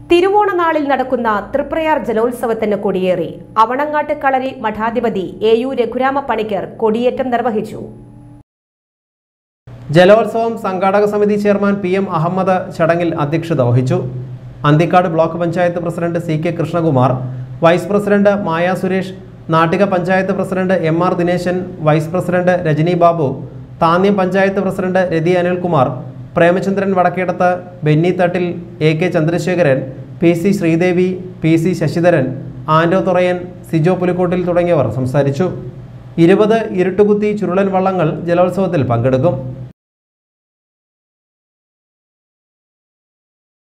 തിരുവോണനാളിൽ നടക്കുന്ന തൃപ്രയാർ ജലോത്സവത്തിന് കൊടിയേറി അവണങ്ങാട്ട് കളരി മഠാധിപതി എ യു രഘുരാമ പണിക്കർ കൊടിയേറ്റം നിർവഹിച്ചു ജലോത്സവം സംഘാടക സമിതി ചെയർമാൻ പി എം അഹമ്മദ് ചടങ്ങിൽ അധ്യക്ഷത വഹിച്ചു Anthikad block panchayat president C K Krishnakumar vice president Maya Suresh Nattika panchayat president M R Dineshan vice president Rajani Babu Thanniyam panchayat president Rathi Anilkumar Premachandran Vadakkedath Benny Thattil A K Chandrasekharan P C Sreedevi P C Sasidharan Ando Thurayan Sijo Pulikkottil തുടങ്ങിയവർ സംസാരിച്ചു ഇരുപത് ഇരുട്ടുകുത്തി ചുരുളൻ വള്ളങ്ങൾ ജലോത്സവത്തിൽ പങ്കെടുക്കും